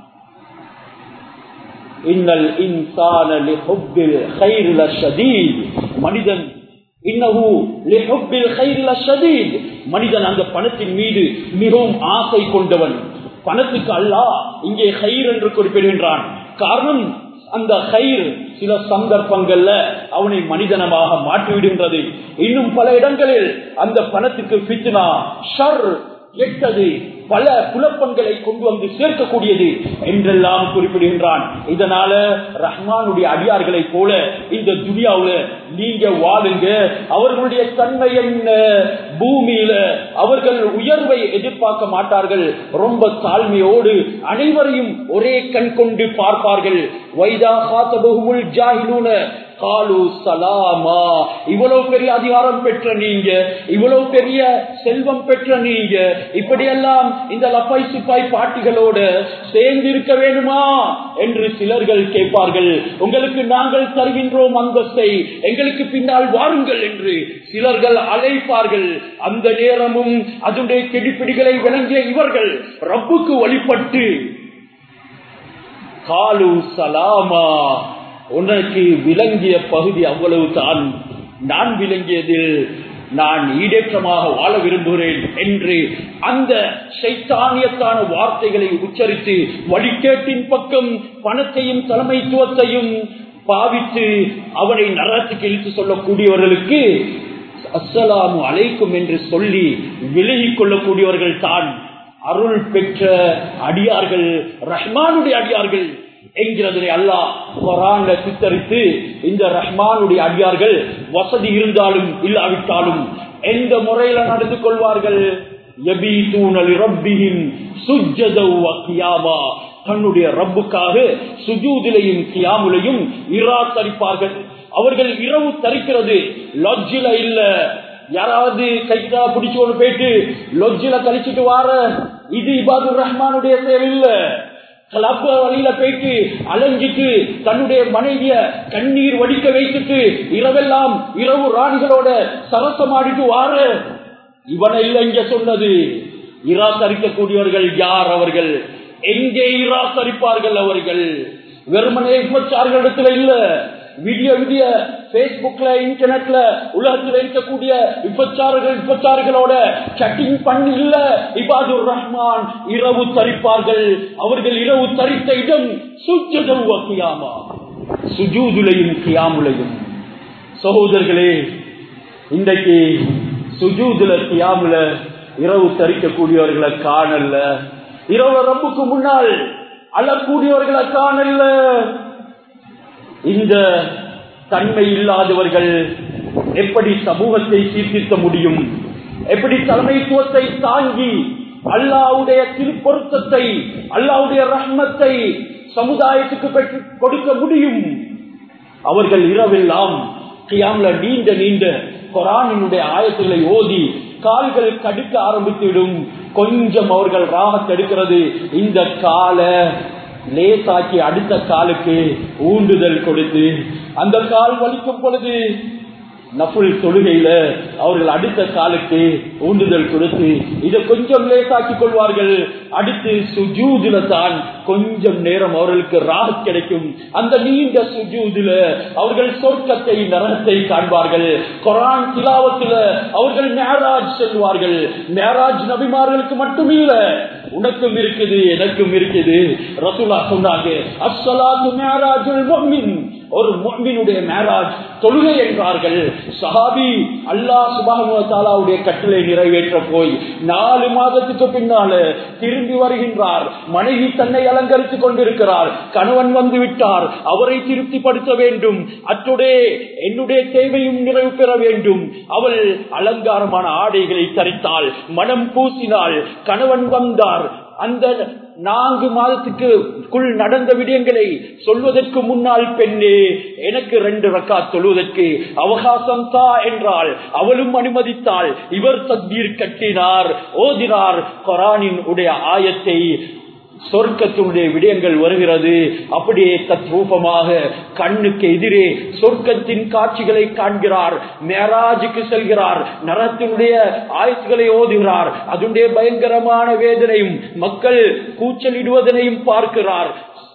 இன்னல் இன்சான லிஹுப்பில் கைர் லஷதீத் மனிதன் இன்னஹு லிஹுப்பில் கைர் லஷதீத் மனிதன் அந்த பணத்தின் மீது மிகவும் ஆசை கொண்டவன் பணத்துக்கு அல்லாஹ் இங்கே கயிர் என்று குறிப்பிடுகின்றான் காரணம் அந்த கயிர் சில சந்தர்ப்பங்கள்ல அவனை மனிதனமாக மாற்றிவிடுகின்றது இன்னும் பல இடங்களில் அந்த பணத்துக்கு பித்னா ஷர் எட்டது பல குழப்பங்களை கொண்டு வந்து சேர்க்கக்கூடியது என்றெல்லாம் குறிப்பிடுகின்றான் இதனால ரஹ்மானுடைய அடியார்களை போல இந்த துனியாவுல நீங்க வாழுங்க அவர்களுடைய தன்மை என்ன பூமியில அவர்கள் உயர்வை எதிர்பார்க்க மாட்டார்கள் ரொம்ப தாழ்மையோடு அனைவரையும் ஒரே கண் கொண்டு பார்ப்பார்கள் வைதா காத்தபகுமுல் ஜாகிலூன காலு சலாமா இவ்வளவு பெரிய அதிகாரம் பெற்ற நீங்க இவ்வளவு பெரிய செல்வம் பெற்ற நீங்க இப்படியெல்லாம் இந்த லப்பாய் சிப்பாய் பாட்டிகளோட சேர்ந்து இருக்க வேண்டுமா என்று சிலர்கள் கேட்பார்கள் உங்களுக்கு நாங்கள் தருகின்றோம் அந்தஸ்தை எங்களுக்கு பின்னால் வாருங்கள் என்று சிலர்கள் அழைப்பார்கள் அந்த நேரமும் அதனுடைய கெடிப்பிடிகளை விளங்கிய இவர்கள் ரப்புக்கு வழிபட்டு காலு சலாமா உனக்கு விளங்கிய பகுதி அவ்வளவு தான் நான் விளங்கியதில் நான் ஈடேற்றமாக வாழ விரும்புகிறேன் என்று அந்த சைத்தானியத்தான வார்த்தைகளை உச்சரித்து வழிகேட்டின் பக்கம் பணத்தையும் தலைமைத்துவத்தையும் பாவித்து அவனை நரத்துக்கு இழுத்து சொல்லக்கூடியவர்களுக்கு அஸ்ஸலாமு அலைக்கும் என்று சொல்லி விலகிக் கொள்ளக்கூடியவர்கள் தான் அருள் பெற்ற அடியார்கள் ரஹ்மானுடைய அடியார்கள் என்கிறதை அல்லாஹ் குரான்ல சித்தரித்து இந்த ரஹ்மானுடைய அடியார்கள் வசதி இருந்தாலும் இல்லாவிட்டாலும் எந்த முறையில நடந்து கொள்வார்கள் தன்னுடைய ரப்புக்காக சுஜூதிலையும் கியாமுலையும் இராத்தரிப்பார்கள் அவர்கள் இரவு தரிக்கிறது லொஜ்ஜில இல்ல யாராவது கைத்தா பிடிச்சு கொண்டு போயிட்டு லொஜ்ஜில கழிச்சிட்டு வார இது இபாதுர் ரஹ்மானுடைய தேவை இல்ல கிளப்ப வழியில போயிட்டு அலைஞ்சிட்டு தன்னுடைய மனைவிய கண்ணீர் வடிக்க வைத்துட்டு இரவெல்லாம் இரவு ராணிகளோட சரசமாடிட்டு வார இவனை இல்ல இங்க சொன்னது இராசரிக்கக்கூடியவர்கள் யார் அவர்கள் எங்கே இராசரிப்பார்கள் அவர்கள் வெறுமனே விபச்சார்களிடத்துல இல்ல விடிய விடிய பேஸ்புக்ல இன்டர்நெட்ல உலகத்தில் இருக்கக்கூடிய விபச்சாரர்கள் விபச்சாரர்களோட சட்டிங் பண்ணி இல்ல இபாதுர் ரஹ்மான் இரவு தரிப்பார்கள் அவர்கள் இரவு தரித்த இடம் சுஜதம் கியாமா சுஜூதுலையும் கியாமுலையும் சகோதரர்களே இன்றைக்கு சுஜூதுல கியாமுல இரவு தரிக்கக்கூடியவர்களை காணல இரவு ரப்புக்கு முன்னால் அழக்கூடியவர்களை காணல இந்த தன்மை இல்லாதவர்கள் எப்படி சமூகத்தை சீர்திருத்த முடியும் எப்படி தலைமைத்துவத்தை தாங்கி அல்லாவுடைய திருப்பொருத்தத்தை அல்லாவுடைய ரஹ்மத்தை சமுதாயத்துக்கு பெற்று கொடுக்க முடியும் அவர்கள் இரவெல்லாம் கியாம்ல நீண்ட நீண்ட கொரானினுடைய ஆயத்துகளை ஓதி கால்கள் கடுக்க ஆரம்பித்துவிடும் கொஞ்சம் அவர்கள் ராகத்தெடுக்கிறது இந்த கால லேசாக்கி அடுத்த காலுக்கு ஊண்டுதல் கொடுத்து அந்த கால் வலிக்கும் பொழுது நஃபுல் தொழுகையில அவர்கள் அடுத்த காலுக்கு ஊண்டுதல் கொடுத்து இதை கொஞ்சம் லேசாக்கி கொள்வார்கள் அடுத்து சுஜூதுல தான் கொஞ்சம் நேரம் அவர்களுக்கு ராக கிடைக்கும் அந்த நீண்ட சுஜூதுல அவர்கள் சொர்க்கத்தை நரகத்தை காண்பார்கள் கொரான் திலாவத்துல அவர்கள் மேராஜ் செல்வார்கள் மேராஜ் நபிமார்களுக்கு மட்டும் இல்ல உனக்கும் இருக்குது எனக்கும் இருக்குது ரசூலா சொன்னாங்க அஸ்ஸலாத்து மேராஜுல் முஃமின் ஒரு முஃமினுடைய மேராஜ் தொழுகை என்றார்கள் சஹாபி அல்லாஹ் சுபானு தாலாவுடைய கட்டளை நிறைவேற்ற போய் நாலு மாதத்துக்கு பின்னால திரும்பி வருகின்றார் மனைவி தன்னை அலங்கரித்துக் கொண்டிருக்கிறார் கணவன் வந்து விட்டார் அவரை திருப்திப்படுத்த வேண்டும் அத்துடைய என்னுடைய தேவையும் நிறைவு பெற வேண்டும் அவள் அலங்காரமான ஆடைகளை தரித்தாள் மனம் பூசினாள் கணவன் வந்தார் அந்த நான்கு மாதத்துக்குள் நடந்த விடயங்களை சொல்வதற்கு முன்னால் பெண்ணே எனக்கு ரெண்டு ரக்கா சொல்வதற்கு அவகாசம் தா என்றால் அவளும் அனுமதித்தாள் இவர் தக்பீர் கட்டினார் ஓதினார் கொரானின் உடைய ஆயத்தை சொர்க்கத்தினுடைய விடயங்கள் வருகிறது அப்படியே தத்ரூபமாக கண்ணுக்கு எதிரே சொர்க்கத்தின் காட்சிகளை காண்கிறார் மேராஜுக்கு செல்கிறார் நரத்தினுடைய ஆயத்துகளை ஓதுகிறார் அதனுடைய பயங்கரமான வேதனையும் மக்கள் கூச்சலிடுவதனையும் பார்க்கிறார்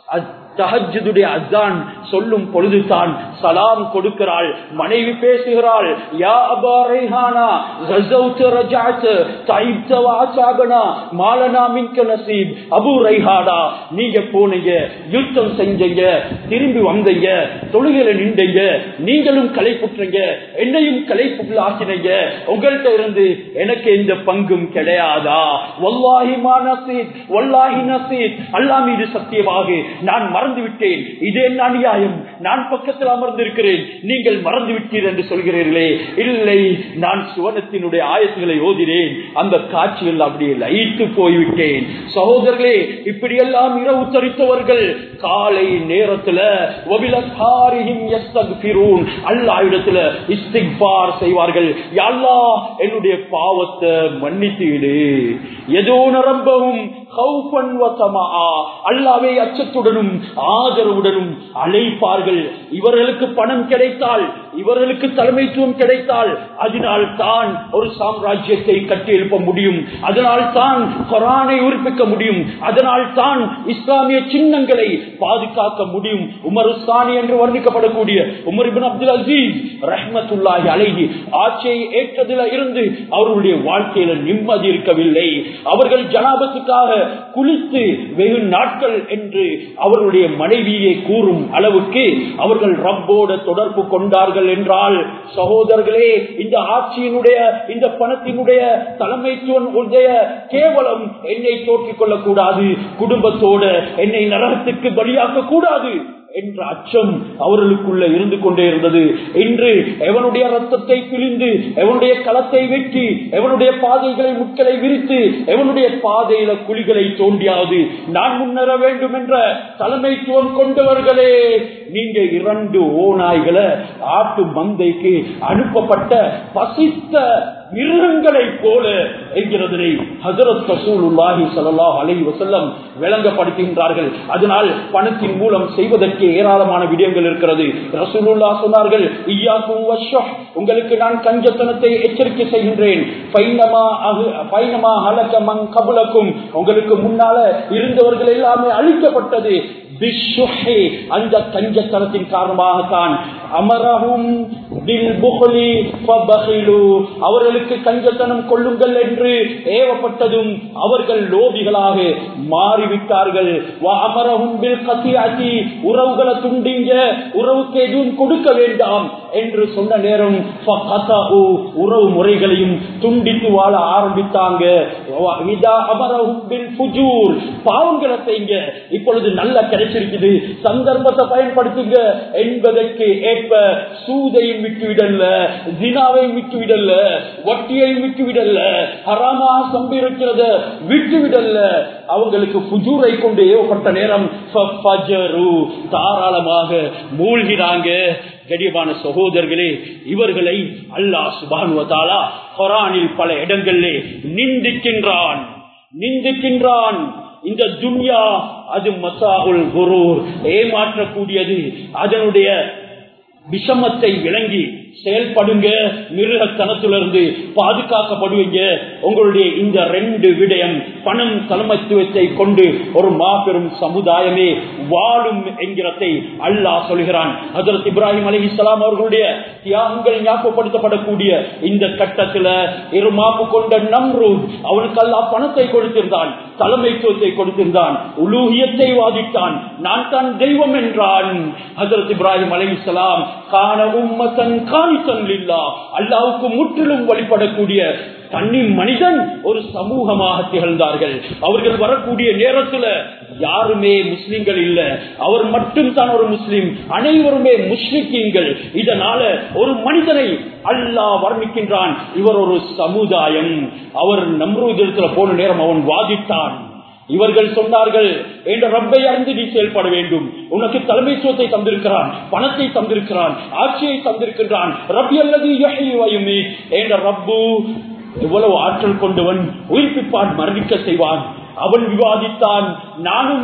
தஹஜுடைய அசான் சொல்லும் பொழுதுதான் சலாம் கொடுக்கிறாள் மனைவி பேசுகிறாள் யா அபா ரைஹானா கஸௌத ரஜஅத் தைப்த வாசாபனா மாலனா மின்க நசீப் அபு ரைஹானா நீங்க போனீங்க யுத்தம் செஞ்சீங்க திரும்பி வந்தீங்க தொழுகையில நின்றீங்க நீங்களும் கலைப்புற்றீங்க என்னையும் கலைப்புள்ள ஆக்கினீங்க உங்கள்கிட்ட இருந்து எனக்கு எந்த பங்கும் கிடையாதா வல்லாஹி மா நசீத் வல்லாஹி நசீத் அல்லாஹ் மீது சத்தியமாக நான் மறந்து விட்டேன் இது என்ன அநியாயம் நான் பக்கத்தில் அமர்ந்திருக்கிறேன் நீங்கள் மறந்து விட்டீர் என்று சொல்கிறீர்களே இல்லை நான் சுவனத்தினுடைய ஆயத்துகளை ஓதினேன் அந்த காட்சிகள் அப்படியே லயித்து போய்விட்டேன் சகோதரர்களே இப்படியெல்லாம் இரவு தரித்தவர்கள் காலை நேரத்துல அல்லா இடத்துல இஸ்திக்பார் செய்வார்கள் யாழ்லா என்னுடைய பாவத்தை மன்னித்தீடு ஏதோ நரம்பவும் அல்லாவே அச்சத்துடனும் ஆதரவுடனும் அழைப்பார்கள் இவர்களுக்கு பணம் கிடைத்தால் இவர்களுக்கு தலைமைத்துவம் கிடைத்தால் அதனால் தான் ஒரு சாம்ராஜ்யத்தை கட்டி எழுப்ப முடியும் அதனால் தான் கொரானை உறுப்பிக்க முடியும் அதனால் தான் இஸ்லாமிய சின்னங்களை பாதுகாக்க முடியும் உமர் உஸ்தானி என்று வர்ணிக்கப்படக்கூடிய உமர் இபின் அப்துல் அசீஸ் ரஹ்மத்துல்லாஹி அலைஹி ஆட்சியை ஏற்றதில் இருந்து அவர்களுடைய வாழ்க்கையில நிம்மதி இருக்கவில்லை அவர்கள் ஜனாபத்துக்காக குளித்து வெகு நாட்கள் என்று அவர்களுடைய மனைவியை கூறும் அளவுக்கு அவர்கள் ரப்போட தொடர்பு கொண்டார்கள் என்றால் சகோதரர்களே இந்த ஆட்சியினுடைய இந்த பணத்தினுடைய தலைமைத்துவன் உடைய கேவலம் என்னை தோற்றிக் கொள்ளக்கூடாது குடும்பத்தோட என்னை நரகத்துக்கு பலியாக்க கூடாது என்ற அச்சம் அவர்களுக்குள்ள இருந்து கொண்டே இருந்தது இன்று எவனுடைய ரத்தத்தை பிழிந்து எவனுடைய களத்தை வெட்டி எவனுடைய பாதைகளை முட்களை விரித்து எவனுடைய பாதையில குழிகளை தோண்டியாவது நான் முன்னேற வேண்டும் என்ற தலைமைத்துவம் கொண்டவர்களே நீங்க இரண்டு ஓநாய்களை ஆட்டு மந்தைக்கு அனுப்பப்பட்ட பசித்த மிருகங்களை போல என்கிறதனை ஹசரத் ரசூலுல்லாஹி ஸல்லல்லாஹு அலைஹி வஸல்லம் விளங்கப்படுத்துகின்றார்கள் அதனால் பணத்தின் மூலம் செய்வதற்கு ஏராளமான விடயங்கள் இருக்கிறது ரசூலுல்லாஹ் சொன்னார்கள் இய்யாக்கும் வஷ்ஷஹ் உங்களுக்கு நான் கஞ்சத்தனத்தை எச்சரிக்கை செய்கின்றேன் ஃபைனமா அஹு ஃபைனமா ஹலக மன் கபலக்கும் உங்களுக்கு முன்னால இருந்தவர்கள் எல்லாமே அழிக்கப்பட்டது பிஷ்ஷுஹி அந்த கஞ்சத்தனத்தின் காரணமாகத்தான் அமரஹும் பில் புஹ்லி ஃபபஹிலு அவர்களுக்கு கஞ்சத்தனம் கொள்ளுங்கள் என்று ஏவப்பட்டதும் அவர்கள் லோபிகளாக மாறிவிட்டார்கள் வ அமரஹும் பில் கசியாசி உறவுகளை துண்டிங்க உறவுக்கு எதுவும் கொடுக்க வேண்டாம் என்று சொன்ன நேரம் ஃபகதஉ உறவு முறைகளையும் துண்டித்து வாழ ஆரம்பித்தாங்க வ இதா அமரஹும் பில் ஃபுஜூர் பாவங்களை செய்யுங்க இப்பொழுது நல்ல கிடைச்சிருக்குது சந்தர்ப்பத்தை பயன்படுத்துங்க என்பதற்கு ஏற்ப சூதையும் விட்டுவிடல தினாவையும் விட்டுவிடல வட்டியையும் விட்டுவிடல ஹராமா சம்பிருக்கிறத விட்டுவிடல அவங்களுக்கு புஜூரை கொண்டு ஏவப்பட்ட நேரம் ஃபஃபஜரு, தாராளமாக மூழ்கிறாங்க கடியமான சகோதரர்களே இவர்களை அல்லாஹ் சுபானுவதாலா குரானில் பல இடங்களிலே நிந்திக்கின்றான் நிந்திக்கின்றான் இந்த துன்யா அது மசாவுல் குரு ஏமாற்றக்கூடியது அதனுடைய விஷமத்தை விளங்கி செயல்படுங்க மிருகத்தனத்திலிருந்து பாதுகாக்கப்படுவீங்க உங்களுடைய இந்த ரெண்டு விடயம் பணம் தலைமைத்துவத்தை கொண்டு ஒரு மாபெரும் சமுதாயமே வாழும் என்கிறதை அல்லாஹ் சொல்கிறான் ஹசரத் இப்ராஹிம் அலி இஸ்லாம் அவர்களுடைய தியாகங்கள் ஞாபகப்படுத்தப்படக்கூடிய இந்த கட்டத்துல இருமாப்பு கொண்ட நம்ரு அவனுக்கு அல்லாஹ் பணத்தை கொடுத்திருந்தான் தலைமைத்துவத்தை கொடுத்திருந்தான் உலூகியத்தை வாதித்தான் நான் தான் தெய்வம் என்றான் ஹசரத் இப்ராஹிம் அலி இஸ்லாம் காண உம்மத்தன் காணித்தன் இல்லா அல்லாவுக்கு முற்றிலும் வழிபடக்கூடிய தனி மனிதன் ஒரு சமூகமாக திகழ்ந்தார்கள் அவர்கள் வரக்கூடிய நேரத்துல யாருமே முஸ்லிம்கள் இல்ல அவர் மட்டும் தான் ஒரு முஸ்லிம் அனைவருமே முஸ்லிக்கீங்கள் இதனால ஒரு மனிதனை அல்லாஹ் வர்ணிக்கின்றான் இவர் ஒரு சமுதாயம் அவர் நம்ரூதத்துல போன நேரம் அவன் வாதித்தான் இவர்கள் சொன்னார்கள் என்ற ரப்பை அறிந்து நீ செயல்பட வேண்டும் உனக்கு தலைமைத்துவத்தை தந்திருக்கிறான் பணத்தை தந்திருக்கிறான் ஆட்சியை தந்திருக்கின்றான் ரப்பி அல்லது என்ற ரப்பு எவ்வளவு ஆற்றல் கொண்டவன் உயிர்ப்பிப்பான் மரணிக்க செய்வான் அவன் விவாதித்தான் நானும்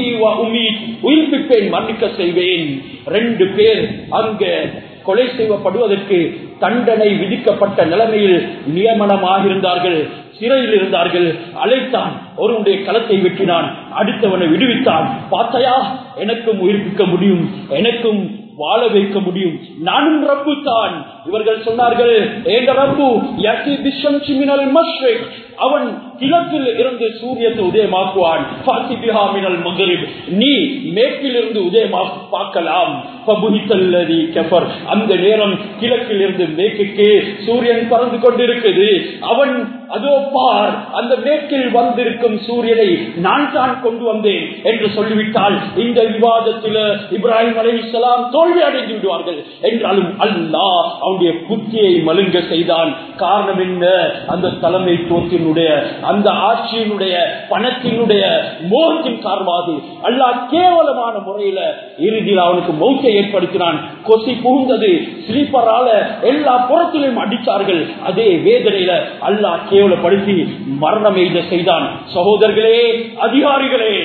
உயிர்ப்பிப்பேன் மன்னிக்க செய்வேன் ரெண்டு பேர் அங்க கொலை செய்யப்படுவதற்கு தண்டனை விதிக்கப்பட்ட நிலைமையில் நியமனமாக இருந்தார்கள் சிறையில் இருந்தார்கள் அழைத்தான் ஒருவனுடைய களத்தை வெட்டினான் அடுத்தவனை விடுவித்தான் பார்த்தையா எனக்கும் உயிர்ப்பிக்க முடியும் எனக்கும் வாழ வைக்க முடியும் நானும் ரப்பு தான் இவர்கள் சொன்னார்கள் ஏண்ட ரப்பு யசி பிஷம்சி மினல் மஷ்ரிக் அவன் கிழக்கில் இருந்து சூரியத்தை உதயமாக்குவான் ஃபாசிபிஹா மினல் மகரிப் நீ மேற்கில் இருந்து உதயமாக பார்க்கலாம் ஃபபுஹித்தல்லதி கஃபர் அந்த நேரம் கிழக்கில் இருந்து மேற்குக்கு சூரியன் பறந்து கொண்டிருக்குது அவன் அதோ பார் அந்த மேற்கில் வந்திருக்கும் சூரியனை நான் தான் கொண்டு வந்தேன் என்று சொல்லிவிட்டால் இந்த விவாதத்தில் இப்ராஹிம் அலி இஸ்லாம் தோல்வி அடைந்து விடுவார்கள் என்றாலும் அல்லாஹ் அவனுடைய புத்தியை மலுங்க செய்தான் காரணம் என்ன அந்த தலைமைத்துவத்தினுடைய அந்த ஆட்சியினுடைய பணத்தினுடைய மோகத்தின் காரணமாக அல்லாஹ் கேவலமான முறையில இறுதியில் அவனுக்கு மௌத்தை ஏற்படுத்தினான் கொசி புகுந்தது ஸ்லீப்பரால எல்லா புறத்திலையும் அடித்தார்கள் அதே வேதனையில அல்லாஹ் கேவலப்படுத்தி மரணம் எய்த செய்தான் சகோதரர்களே அதிகாரிகளே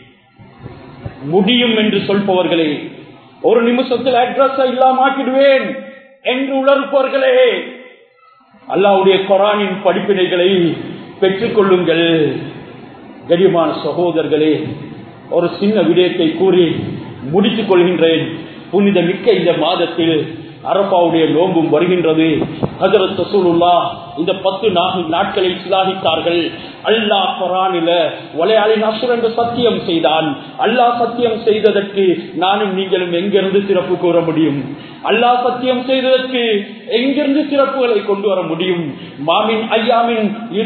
முடியும் என்று சொல்பவர்களே ஒரு நிமிஷத்தில் அட்ரஸ் இல்லாம ஆக்கிடுவேன் என்று உணர்ப்பவர்களே அல்லாவுடைய கொரானின் படிப்பினைகளை பெற்றுக் கொள்ளுங்கள் கடியமான சகோதரர்களே ஒரு சின்ன விடயத்தை கூறி முடித்துக் கொள்கின்றேன் புனித மிக்க இந்த மாதத்தில் அரபாவுடைய நோம்பும் வருகின்றது ஹசரத் ரசூலுல்லா இந்த பத்து நாட்களை சிலாகித்தார்கள் அல்லாஹ் குரானில வளையாளின் அசுர் என்று சத்தியம் செய்தான் அல்லாஹ் சத்தியம் செய்ததற்கு நானும் நீங்களும் எங்கிருந்து சிறப்பு கூற முடியும் அல்லாஹ் சத்தியம் செய்ததற்கு எங்கிருந்து சிறப்புகளை கொண்டு வர முடியும் மாமின் ஐயாமின்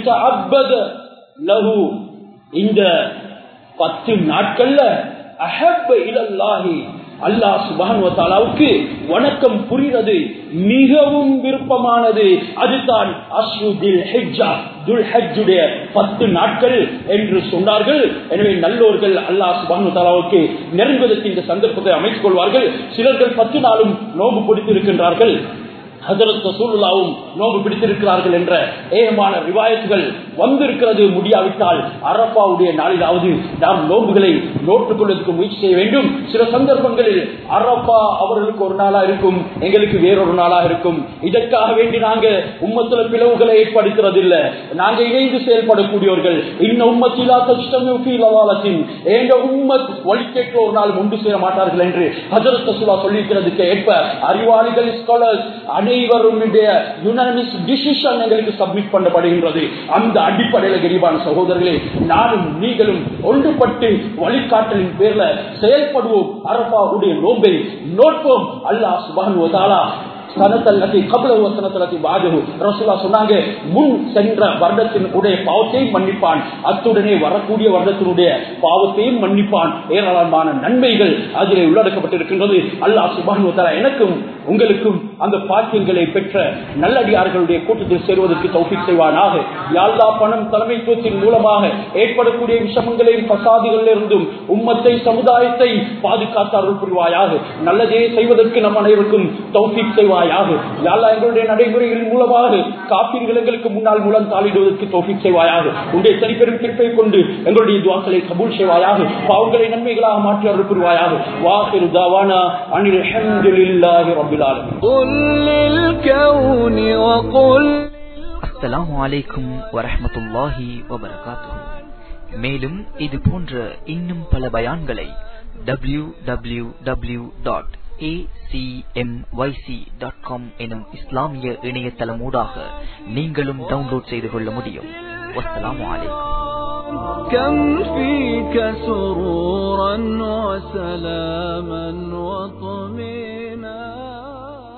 லஹு இந்த பத்து நாட்கள்ல அஹப்ப இலல்லாஹி அல்லாஹ் சுபானுவத்தாலாவுக்கு வணக்கம் புரிகிறது மிகவும் விருப்பமானது அதுதான் அஸ்ருதில் ஹெஜ்ஜா துல் ஹஜ்ஜுடைய பத்து நாட்கள் என்று சொன்னார்கள் எனவே நல்லோர்கள் அல்லாஹ் சுபானுவத்தாலாவுக்கு நெருங்குவதற்கு இந்த சந்தர்ப்பத்தை அமைத்துக் கொள்வார்கள் சிலர்கள் பத்து நாளும் நோம்பு பிடித்திருக்கின்றார்கள் ஹசரத் ரசூலுல்லாவும் நோம்பு பிடித்திருக்கிறார்கள் என்ற ஏகமான ரிவாயத்துகள் வந்திருக்கிறது முடியாவிட்டால் அரப்பாவுடைய நாளிலாவது நாம் நோம்புகளை நோட்டுக் கொள்வதற்கு முயற்சி செய்ய வேண்டும் சில சந்தர்ப்பங்களில் அரப்பா அவர்களுக்கு ஒரு நாளா இருக்கும் எங்களுக்கு வேறொரு நாளா இருக்கும் இதற்காக வேண்டி நாங்க உம்மத்துல பிளவுகளை ஏற்படுத்துறது இல்ல நாங்க இணைந்து செயல்படக்கூடியவர்கள் இன்ன உம்மத்திலா தஷ்டமின் எங்க உம்மத் வழிகேற்ற ஒரு நாள் முண்டு சேர மாட்டார்கள் என்று ஹசரத் ரசூலா சொல்லியிருக்கிறதுக்கு ஏற்ப அறிவாளிகள் ஸ்காலர்ஸ் அனைவரும் யுனானிமஸ் டிசிஷன் எங்களுக்கு சப்மிட் பண்ணப்படுகின்றது அந்த அடிப்படையில் கரிபான சகோதரர்களே நானும் நீங்களும் ஒன்றுபட்டு வழிகாட்டலின் பேர்ல செயல்படுவோம் அரபாவுடைய நோம்பை நோட்போம் அல்லாஹ் சுபான் சனத்தல்லத்தை கபல சனத்தலத்தை பாதகு ரசூலா சொன்னாங்க முன் சென்ற வருடத்தின் உடைய பாவத்தையும் மன்னிப்பான் அத்துடனே வரக்கூடிய வருடத்தினுடைய பாவத்தையும் மன்னிப்பான் ஏராளமான நன்மைகள் அதிலே உள்ளடக்கப்பட்டிருக்கின்றது அல்லாஹ் சுபான் எனக்கும் உங்களுக்கும் அந்த பாக்கியங்களை பெற்ற நல்லடியார்களுடைய கூட்டத்தில் சேருவதற்கு தௌஃபிக் செய்வானாக யாழ்லா பணம் தலைமைத்துவத்தின் மூலமாக ஏற்படக்கூடிய விஷமங்களையும் பசாதிகளில் இருந்தும் உம்மத்தை சமுதாயத்தை பாதுகாத்தார்கள் புரிவாயாக நல்லதே செய்வதற்கு நம் அனைவருக்கும் தௌஃபிக் செய்வாயாக யாழ்லா எங்களுடைய நடைமுறைகளின் மூலமாக காப்பீடுகள் எங்களுக்கு முன்னால் மூலம் தாளிடுவதற்கு தௌஃபிக் செய்வாயாக உடைய தனிப்பெரும் கிருப்பை கொண்டு எங்களுடைய துவாக்களை கபூல் செய்வாயாக பாவங்களை நன்மைகளாக மாற்றி அருள் புரிவாயாக வாசிரு தாவானா அனில் அல்ஹம்துலில்லாஹி ரப்பில் ஆலமீன் قل للكون وقل அஸ்ஸலாமு அலைக்கும் வரஹ்மத்துல்லாஹி வபரகாத்துஹு மேலும் இது போன்ற இன்னும் பல பயான்களை W W W dot dot com எனும் இஸ்லாமிய இணையதளமூடாக நீங்களும் டவுன்லோட் செய்து கொள்ள முடியும் வஸ்ஸலாமு அலைக்கும் كم فيك سرورا وسلاما وطمئنا